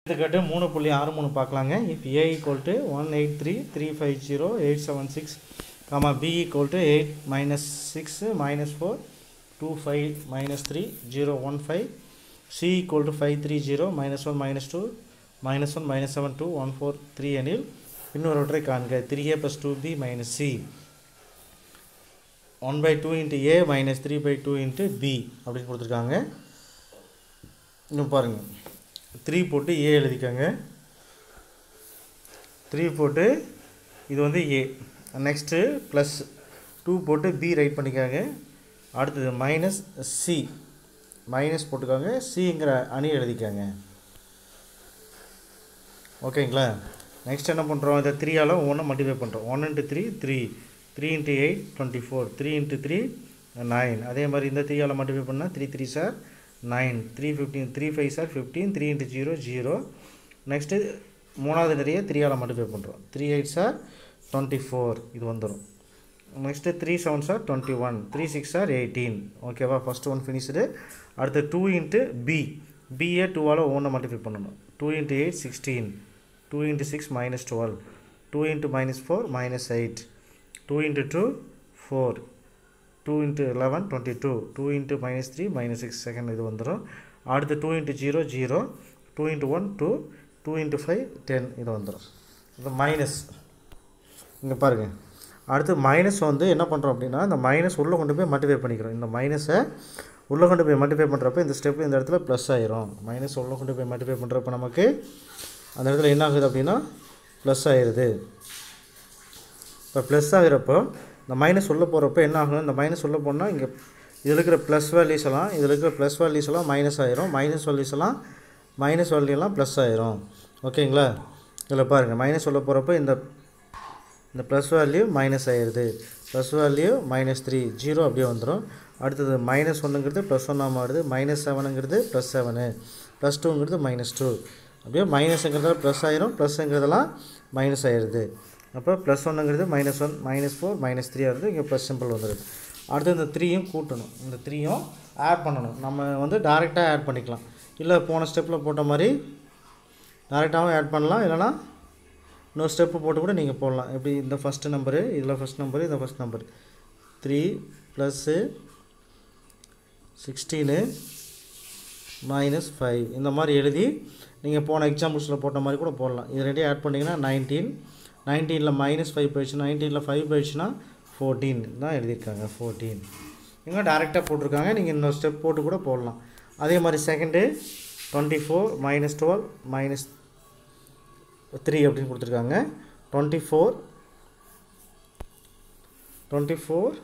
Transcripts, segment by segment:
எடுத்துக்காட்டு மூணு புள்ளி ஆறு மூணு பார்க்கலாங்க if A equal to one eight three three five zero eight seven six comma B equal to eight minus six minus four two five minus three zero one five C equal to five three zero minus one minus two minus one minus seven two one four three எனில் இன்னொருவற்றை காண்க three A plus two B minus C one by two into A minus three by two into B அப்படின்னு கொடுத்துருக்காங்க இன்னும் பாருங்கள் three போட்டு ஏ எழுதிக்கோங்க three போட்டு இது வந்து ஏ நெக்ஸ்ட்டு ப்ளஸ் டூ போட்டு பி ரைட் பண்ணிக்கோங்க அடுத்தது மைனஸ் சி மைனஸ் போட்டுக்கோங்க சிங்கிற அணி எழுதிக்கோங்க ஓகேங்களா நெக்ஸ்ட் என்ன பண்ணுறோம் இதை த்ரீயால் ஒன்று மல்டிஃபை பண்ணுறோம் one into three three three into eight twenty four three into three nine அதே மாதிரி இந்த த்ரீயால் மல்டிஃபை பண்ணால் three three sir nine three fifteen three five sir fifteen three into zero zero next மூணாவது நிறைய த்ரீயால் மல்டிஃபை பண்ணுறோம் three eight sir twenty four இது வந்துடும் next three seven sir twenty one three six sir eighteen ஓகேவா first one finished அடுத்து two into B பிஏ டூவால் ஒவ்வொன்று மல்டிஃபை பண்ணணும் two into eight sixteen two into six minus twelve two into minus four minus eight two into two four two into eleven twenty two two into minus three minus six second இது வந்துடும் அடுத்து two into zero zero two into one two two into five ten இது வந்துடும் இது minus இங்கே பாருங்கள் அடுத்து minus வந்து என்ன பண்ணுறோம் அப்படின்னா இந்த மைனஸ் உள்ளே கொண்டு போய் மல்டிஃபை பண்ணிக்கிறோம் இந்த மைனஸை உள்ளே கொண்டு போய் மல்டிஃபை பண்ணுறப்ப இந்த ஸ்டெப்பில் இந்த இடத்துல ப்ளஸ் ஆயிரும் மைனஸ் உள்ளே கொண்டு போய் மல்டிஃபை பண்ணுறப்ப நமக்கு அந்த இடத்துல என்ன ஆகுது அப்படின்னா ப்ளஸ் ஆயிடுது இப்போ ப்ளஸ் ஆகிறப்போ இந்த மைனஸ் உள்ளே போகிறப்ப என்ன ஆகும் இந்த மைனஸ் உள்ளே போனால் இங்கே இதில் இருக்கிற ப்ளஸ் வேல்யூஸ் எல்லாம் இதில் இருக்கிற ப்ளஸ் வேல்யூஸ் எல்லாம் மைனஸ் ஆயிரும் மைனஸ் வேல்யூஸ் எல்லாம் மைனஸ் வேல்யூ எல்லாம் ப்ளஸ் ஆயிரும் ஓகேங்களா இதில் பாருங்கள் மைனஸ் உள்ள போகிறப்ப இந்த இந்த ப்ளஸ் வேல்யூ மைனஸ் ஆயிடுது plus value minus three zero அப்படியே வந்துடும் அடுத்தது மைனஸ் ஒன்றுங்கிறது ப்ளஸ் ஒன்னாக மாறுது மைனஸ் செவனுங்கிறது ப்ளஸ் செவனு ப்ளஸ் டூங்கிறது மைனஸ் டூ அப்படியே மைனஸுங்கிறதால ப்ளஸ் ஆயிரும் ப்ளஸ்ஸுங்கிறதெல்லாம் மைனஸ் ஆயிடுது அப்போ ப்ளஸ் ஒன்றுங்கிறது minus one minus four minus three ஆகுது இங்கே ப்ளஸ் சிம்பிள் வந்துடுது அடுத்து இந்த த்ரீயும் கூட்டணும் இந்த த்ரீயும் ஆட் பண்ணணும் நம்ம வந்து டேரெக்டாக ஆட் பண்ணிக்கலாம் இல்லை போன ஸ்டெப்பில் போட்ட மாதிரி டேரெக்டாகவும் ஆட் பண்ணலாம் இல்லைனா இன்னொரு ஸ்டெப்பு போட்டு கூட நீங்கள் போடலாம் எப்படி இந்த ஃபஸ்ட்டு நம்பரு இதில் ஃபஸ்ட் நம்பரு இந்த first number three plus sixteen minus five இந்த மாதிரி எழுதி நீங்கள் போன எக்ஸாம்பிள்ஸில் போட்ட மாதிரி கூட போடலாம் இது ரெண்டையும் ஆட் பண்ணிங்கன்னா நைன்டீன் நைன்டீனில் மைனஸ் ஃபைவ் போயிடுச்சு நைன்டீனில் ஃபைவ் போயிடுச்சுன்னா ஃபோர்டீன் தான் எழுதியிருக்காங்க ஃபோர்டீன் இங்கே டேரெக்டாக போட்டிருக்காங்க நீங்கள் இன்னொரு ஸ்டெப் போட்டு கூட போடலாம் அதே மாதிரி second twenty four minus twelve minus three அப்படின்னு கொடுத்துருக்காங்க டுவெண்ட்டி ஃபோர் டுவெண்ட்டி ஃபோர்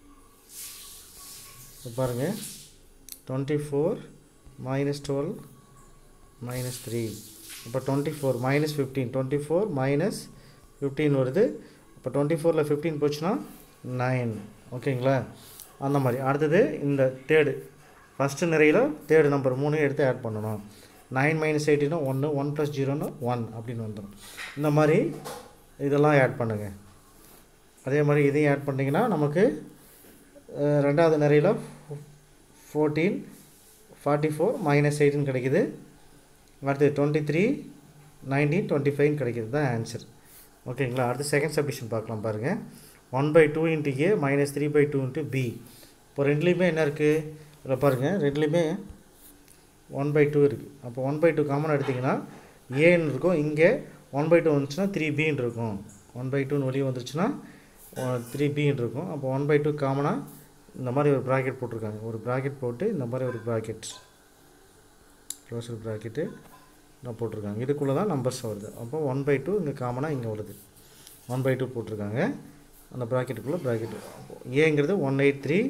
பாருங்கள் twenty four minus twelve minus three இப்போ twenty four minus fifteen twenty four minus fifteen வருது இப்போ டுவெண்ட்டி ஃபோரில் ஃபிஃப்டீன் போச்சுன்னா நைன் ஓகேங்களா அந்த மாதிரி அடுத்தது இந்த தேர்டு ஃபஸ்ட்டு நிறையில் தேர்டு நம்பர் மூணு எடுத்து ஆட் பண்ணணும் நைன் மைனஸ் எயிட்டினா ஒன்று ஒன் ப்ளஸ் ஜீரோனா ஒன் அப்படின்னு வந்துடும் இந்த மாதிரி இதெல்லாம் ஆட் பண்ணுங்கள் அதே மாதிரி இதையும் ஆட் பண்ணிங்கன்னா நமக்கு ரெண்டாவது நிறையில் fourteen forty four minus eighteen கிடைக்குது அடுத்து டுவெண்ட்டி த்ரீ நைன்டீன் டுவெண்ட்டி ஃபைவ்னு கிடைக்கிது தான் ஆன்சர் ஓகேங்களா அடுத்து செகண்ட் சப்டிஷன் பார்க்கலாம் பாருங்கள் one by two into A minus three by two into B இப்போ ரெண்டுலேயுமே என்ன இருக்குது இதில் பாருங்கள் ரெண்டுலேயுமே ஒன் பை டூ இருக்குது அப்போ ஒன் பை டூ காமனாக எடுத்திங்கன்னா ஏன்னு இருக்கும் இங்கே ஒன் பை டூ வந்துச்சுன்னா த்ரீ பின்னு இருக்கும் ஒன் பை டூன்னு வெளியே வந்துருச்சுன்னா த்ரீ பின்னு இருக்கும் அப்போ ஒன் பை டூ காமனாக இந்த மாதிரி ஒரு ப்ராக்கெட் போட்டிருக்காங்க ஒரு ப்ராக்கெட் போட்டு இந்த மாதிரி ஒரு ப்ராக்கெட் க்ளோசர் ப்ராக்கெட்டு நான் போட்டிருக்காங்க இதுக்குள்ளே தான் நம்பர்ஸ் வருது அப்போ ஒன் பை டூ இங்கே காமனாக இங்கே வருது ஒன் பை டூ போட்டிருக்காங்க அந்த ப்ராக்கெட்டுக்குள்ளே ப்ராக்கெட் ஏங்கிறது one eight three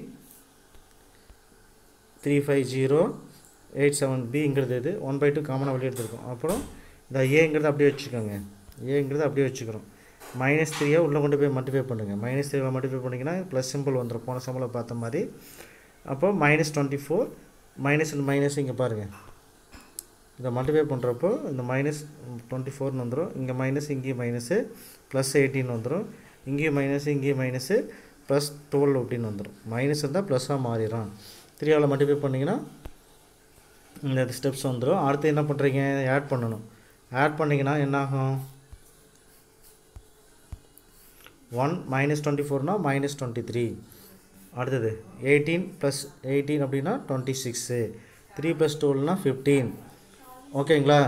three five zero eight seven பிங்கிறது இது ஒன் பை டூ காமனாக வெளியே எடுத்துருக்கோம் அப்புறம் இந்த ஏங்கிறது அப்படியே வச்சுக்கோங்க ஏங்கிறது அப்படியே வச்சுக்கிறோம் மைனஸ் த்ரீயை உள்ளே கொண்டு போய் மல்டிஃபை பண்ணுங்கள் மைனஸ் த்ரீயில் மல்டிஃபை பண்ணிங்கன்னா ப்ளஸ் சிம்பிள் வந்துடும் போன சம்பளம் பார்த்த மாதிரி அப்போ minus twenty four minus minus இங்கே பாருங்கள் இதை மல்டிஃபை பண்ணுறப்போ இந்த மைனஸ் டுவெண்ட்டி ஃபோர்னு வந்துடும் இங்கே மைனஸ் இங்கேயும் மைனஸு ப்ளஸ் எயிட்டின் வந்துடும் இங்கேயும் மைனஸ் இங்கேயும் மைனஸு ப்ளஸ் டுவெல் அப்படின்னு வந்துடும் மைனஸ் இருந்தால் ப்ளஸ்ஸாக மாறிடும் த்ரீயால் மல்டிஃபை பண்ணிங்கன்னா இந்த ஸ்டெப்ஸ் வந்துடும் அடுத்து என்ன பண்ணுறீங்க ஆட் பண்ணணும் ஆட் பண்ணிங்கன்னா என்ன ஆகும் ஒன் மைனஸ் டுவெண்ட்டி ஃபோர்னா மைனஸ் டுவெண்ட்டி த்ரீ அடுத்தது எயிட்டீன் ப்ளஸ் எயிட்டீன் அப்படின்னா டுவெண்ட்டி சிக்ஸு த்ரீ ப்ளஸ் டுவெல்னா ஃபிஃப்டீன் ஓகேங்களா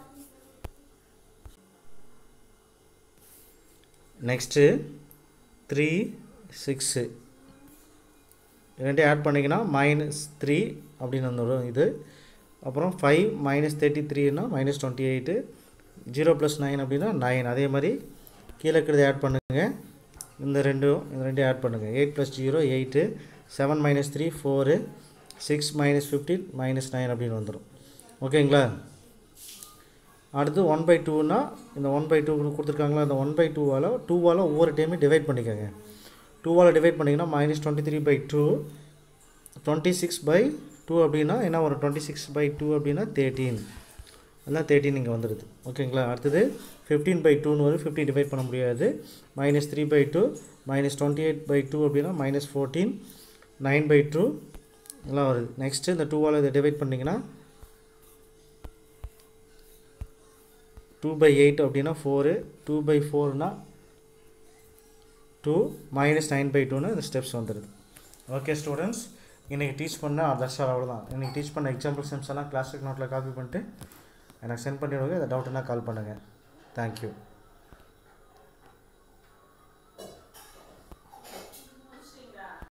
நெக்ஸ்ட்டு த்ரீ சிக்ஸு ரெண்டையும் ஆட் பண்ணிங்கன்னா மைனஸ் த்ரீ அப்படின்னு வந்துடும் இது அப்புறம் ஃபைவ் மைனஸ் தேர்ட்டி த்ரீனா minus twenty eight zero plus nine அப்படின்னா நைன் அதே மாதிரி கீழே இருக்கிறத ஆட் பண்ணுங்கள் இந்த ரெண்டும் இந்த ரெண்டையும் ஆட் பண்ணுங்கள் eight plus zero eight seven minus three four six minus fifteen minus nine அப்படின்னு வந்துடும் ஓகேங்களா அடுத்து ஒன் பை டூனா இந்த ஒன் பை டூ கொடுத்துருக்காங்களா இந்த ஒன் பை டூவால் டூவால் ஒவ்வொரு டைமும் டிவைட் பண்ணிக்கோங்க டூவால் டிவைட் பண்ணிங்கன்னா minus twenty three by two twenty six by two அப்படின்னா என்ன வரும் டுவெண்ட்டி சிக்ஸ் பை டூ அப்படின்னா தேர்ட்டீன் அதெல்லாம் தேர்ட்டின் இங்கே வந்துடுது ஓகேங்களா அடுத்தது ஃபிஃப்டீன் பை டூன்னு வரும் ஃபிஃப்டி டிவைட் பண்ண முடியாது minus three by two minus twenty eight by two அப்படின்னா minus fourteen nine by two எல்லாம் வருது நெக்ஸ்ட்டு இந்த டூவால் இதை டிவைட் பண்ணிங்கன்னா டூ பை எயிட் அப்படின்னா ஃபோரு டூ பை ஃபோர்னா டூ மைனஸ் நைன் பை டூன்னு இந்த ஸ்டெப்ஸ் வந்துடுது ஓகே ஸ்டூடெண்ட்ஸ் இன்றைக்கி டீச் பண்ண அதர்ஸ் அவ்வளோதான் இன்றைக்கி டீச் பண்ண எக்ஸாம்பிள் செம்ஸ் எல்லாம் கிளாஸிக் நோட்டில் காப்பி பண்ணிட்டு எனக்கு சென்ட் பண்ணிவிடுங்க அதை டவுட்னா கால் பண்ணுங்கள் தேங்க்யூ